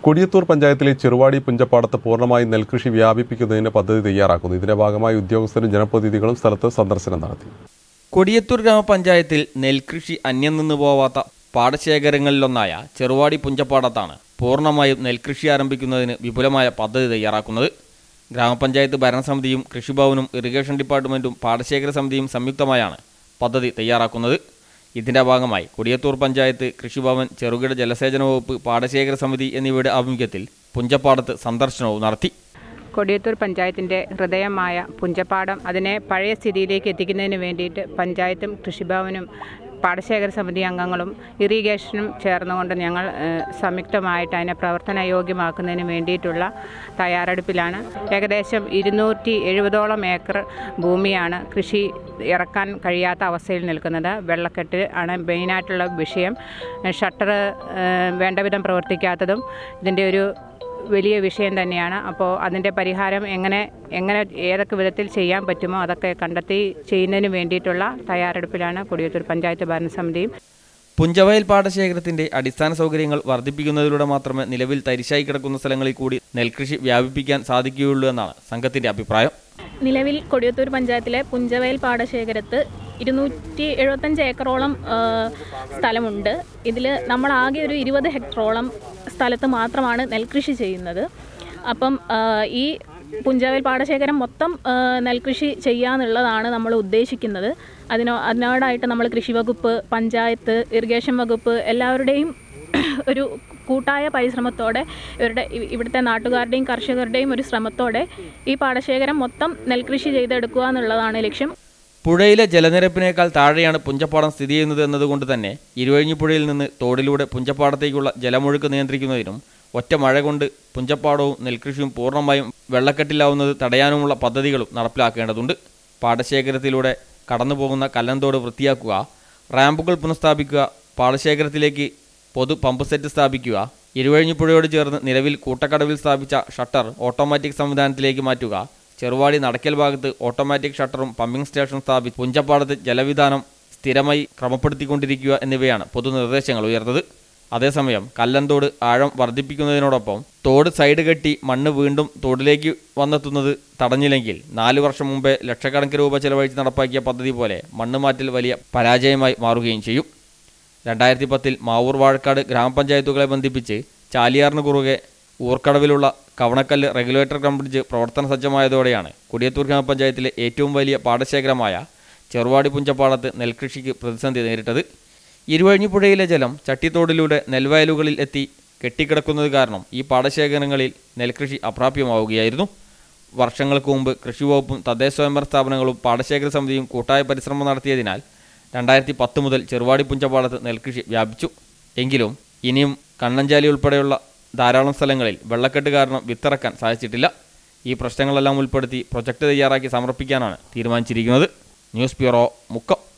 കൊടിയത്തൂർ പഞ്ചായത്തിലെ ചെറുവാടി പുഞ്ചപ്പാടത്ത് പൂർണ്ണമായി നെൽകൃഷി വ്യാപിപ്പിക്കുന്നതിന് പദ്ധതി തയ്യാറാക്കുന്നു ഇതിന്റെ ഭാഗമായി ഉദ്യോഗസ്ഥരും ജനപ്രതിനിധികളും സ്ഥലത്ത് സന്ദർശനം നടത്തി കൊടിയത്തൂർ ഗ്രാമപഞ്ചായത്തിൽ നെൽകൃഷി അന്യം നിന്നു പോവാത്ത പാടശേഖരങ്ങളിലൊന്നായ ചെറുവാടി പുഞ്ചപ്പാടത്താണ് പൂർണ്ണമായും നെൽകൃഷി ആരംഭിക്കുന്നതിന് വിപുലമായ പദ്ധതി തയ്യാറാക്കുന്നത് ഗ്രാമപഞ്ചായത്ത് ഭരണസമിതിയും കൃഷിഭവനും ഇറിഗേഷൻ ഡിപ്പാർട്ട്മെന്റും പാടശേഖര സമിതിയും സംയുക്തമായാണ് പദ്ധതി തയ്യാറാക്കുന്നത് ഇതിന്റെ ഭാഗമായി കൊടിയത്തൂർ പഞ്ചായത്ത് കൃഷിഭവൻ ചെറുകിട ജലസേചന വകുപ്പ് പാടശേഖര സമിതി എന്നിവയുടെ ആഭിമുഖ്യത്തിൽ പുഞ്ചപ്പാടത്ത് സന്ദർശനവും നടത്തി കൊടിയത്തൂർ പഞ്ചായത്തിൻ്റെ ഹൃദയമായ പുഞ്ചപ്പാടം അതിനെ പഴയ സ്ഥിതിയിലേക്ക് എത്തിക്കുന്നതിന് വേണ്ടിയിട്ട് പഞ്ചായത്തും കൃഷിഭവനും പാടശേഖര സമിതി അംഗങ്ങളും ഇറിഗേഷനും ചേർന്നുകൊണ്ട് ഞങ്ങൾ ഏഹ്, സംയുക്തമായിട്ട് അതിനെ പ്രവർത്തന യോഗ്യമാക്കുന്നതിന് വേണ്ടിയിട്ടുള്ള തയ്യാറെടുപ്പിലാണ് ഏകദേശം ഇരുന്നൂറ്റി എഴുപതോളം ഏക്കർ ഭൂമിയാണ് കൃഷി ഇറക്കാൻ കഴിയാത്ത അവസ്ഥയിൽ നിൽക്കുന്നത് വെള്ളക്കെട്ട് ആണ് മെയിനായിട്ടുള്ള വിഷയം ഷട്ടർ വേണ്ട വിധം പ്രവർത്തിക്കാത്തതും ഇതിൻ്റെ ഒരു വലിയ വിഷയം തന്നെയാണ് അപ്പോൾ അതിൻ്റെ പരിഹാരം എങ്ങനെ എങ്ങനെ ഏതൊക്കെ വിധത്തിൽ ചെയ്യാൻ പറ്റുമോ അതൊക്കെ കണ്ടെത്തി ചെയ്യുന്നതിന് വേണ്ടിയിട്ടുള്ള തയ്യാറെടുപ്പിലാണ് കൊടിയത്തൂർ പഞ്ചായത്ത് ഭരണസമിതിയും പുഞ്ചവയൽ പാടശേഖരത്തിന്റെ അടിസ്ഥാന സൗകര്യങ്ങൾ വർദ്ധിപ്പിക്കുന്നതിലൂടെ മാത്രമേ നിലവിൽ തരിശായി കിടക്കുന്ന സ്ഥലങ്ങളിൽ കൂടി നെൽകൃഷി വ്യാപിപ്പിക്കാൻ സാധിക്കുകയുള്ളൂ എന്നാണ് സംഘത്തിന്റെ അഭിപ്രായം നിലവിൽ കൊടിയത്തൂർ പഞ്ചായത്തിലെ പുഞ്ചവയൽ പാടശേഖരത്ത് ഇരുന്നൂറ്റി എഴുപത്തഞ്ച് ഏക്കറോളം ആ, സ്ഥലമുണ്ട് ഇതിൽ നമ്മൾ ആകെ ഒരു ഇരുപത് ഹെക്ടറോളം സ്ഥലത്ത് മാത്രമാണ് നെൽകൃഷി ചെയ്യുന്നത് അപ്പം ആ, ഈ പുഞ്ചവയൽ പാടശേഖരം മൊത്തം ആ, നെൽകൃഷി ചെയ്യാന്നുള്ളതാണ് നമ്മൾ ഉദ്ദേശിക്കുന്നത് അതിനോ അതിനോടായിട്ട് നമ്മൾ കൃഷി വകുപ്പ് പഞ്ചായത്ത് ഇറിഗേഷൻ വകുപ്പ് എല്ലാവരുടെയും ഒരു കൂട്ടായ പരിശ്രമത്തോടെ ഇവരുടെ ഇ- ഇവിടുത്തെ നാട്ടുകാരുടെയും കർഷകരുടെയും ഒരു ശ്രമത്തോടെ ഈ പാടശേഖരം മൊത്തം നെൽകൃഷി ചെയ്തെടുക്കുക എന്നുള്ളതാണ് ലക്ഷ്യം പുഴയിലെ ജലനിരപ്പിനേക്കാൾ താഴെയാണ് പുഞ്ചപ്പാടം സ്ഥിതി ചെയ്യുന്നത് എന്നതുകൊണ്ട് തന്നെ ഇരുവഴിഞ്ഞിപ്പുഴയിൽ നിന്ന് തോടിലൂടെ പുഞ്ചപ്പാടത്തേക്കുള്ള ജലമൊഴുക്ക് നിയന്ത്രിക്കുന്നതിനും ഒറ്റ മഴ കൊണ്ട് പുഞ്ചപ്പാടവും നെൽകൃഷിയും പൂർണ്ണമായും വെള്ളക്കെട്ടിലാവുന്നത് തടയാനുമുള്ള പദ്ധതികളും നടപ്പിലാക്കേണ്ടതുണ്ട് പാടശേഖരത്തിലൂടെ കടന്നുപോകുന്ന കല്ലന്തോട് വൃത്തിയാക്കുക റാമ്പുകൾ പുനഃസ്ഥാപിക്കുക പാടശേഖരത്തിലേക്ക് പൊതു പമ്പ് സെറ്റ് സ്ഥാപിക്കുക ഇരുവഴിഞ്ഞിപ്പുഴയോട് ചേർന്ന് നിലവിൽ കൂട്ടക്കടവിൽ സ്ഥാപിച്ച ഷട്ടർ ഓട്ടോമാറ്റിക് സംവിധാനത്തിലേക്ക് മാറ്റുക ചെറുവാടി നടക്കൽ ഭാഗത്ത് ഓട്ടോമാറ്റിക് ഷട്ടറും പമ്പിംഗ് സ്റ്റേഷൻ സ്ഥാപിച്ച് പുഞ്ചപ്പാടത്ത് ജലവിധാനം സ്ഥിരമായി ക്രമപ്പെടുത്തിക്കൊണ്ടിരിക്കുക എന്നിവയാണ് പൊതുനിർദ്ദേശങ്ങൾ ഉയർന്നത് അതേസമയം കല്ലന്തോട് ആഴം വർദ്ധിപ്പിക്കുന്നതിനോടൊപ്പം തോട് സൈഡ് കെട്ടി മണ്ണ് വീണ്ടും തോടിലേക്ക് വന്നെത്തുന്നത് തടഞ്ഞില്ലെങ്കിൽ നാലു വർഷം മുമ്പേ ലക്ഷക്കണക്കിന് രൂപ ചെലവഴിച്ച് നടപ്പാക്കിയ പദ്ധതി പോലെ മണ്ണ് മാറ്റൽ വലിയ പരാജയമായി മാറുകയും ചെയ്യും രണ്ടായിരത്തി പത്തിൽ മാവൂർ വാഴക്കാട് ഗ്രാമപഞ്ചായത്തുകളെ ബന്ധിപ്പിച്ച് ചാലിയാറിന് കുറുകെ ഊർക്കടവിലുള്ള കവണക്കല്ല് റെഗുലേറ്റർ കം ബ്രിഡ്ജ് പ്രവർത്തന സജ്ജമായതോടെയാണ് കൊടിയത്തൂർ ഗ്രാമപഞ്ചായത്തിലെ ഏറ്റവും വലിയ പാടശേഖരമായ ചെറുവാടി പുഞ്ചപ്പാടത്ത് നെൽകൃഷിക്ക് പ്രതിസന്ധി നേരിട്ടത് ഇരുവഴിഞ്ഞിപ്പുഴയിലെ ജലം ചട്ടിത്തോടിലൂടെ നെൽവയലുകളിൽ എത്തി കെട്ടിക്കിടക്കുന്നത് കാരണം ഈ പാടശേഖരങ്ങളിൽ നെൽകൃഷി അപ്രാപ്യമാവുകയായിരുന്നു വർഷങ്ങൾക്ക് മുമ്പ് കൃഷിവകുപ്പും തദ്ദേശ സ്വയംഭരണ സ്ഥാപനങ്ങളും പാടശേഖര സമിതിയും കൂട്ടായ പരിശ്രമം നടത്തിയതിനാൽ രണ്ടായിരത്തി പത്ത് മുതൽ ചെറുവാടി പുഞ്ചപ്പാടത്ത് നെൽകൃഷി വ്യാപിച്ചു എങ്കിലും ഇനിയും കണ്ണഞ്ചാലി ഉൾപ്പെടെയുള്ള ധാരാളം സ്ഥലങ്ങളിൽ വെള്ളക്കെട്ട് കാരണം വിത്തിറക്കാൻ സാധിച്ചിട്ടില്ല ഈ പ്രശ്നങ്ങളെല്ലാം ഉൾപ്പെടുത്തി പ്രൊജക്ട് തയ്യാറാക്കി സമർപ്പിക്കാനാണ് തീരുമാനിച്ചിരിക്കുന്നത് ന്യൂസ് ബ്യൂറോ മുക്കം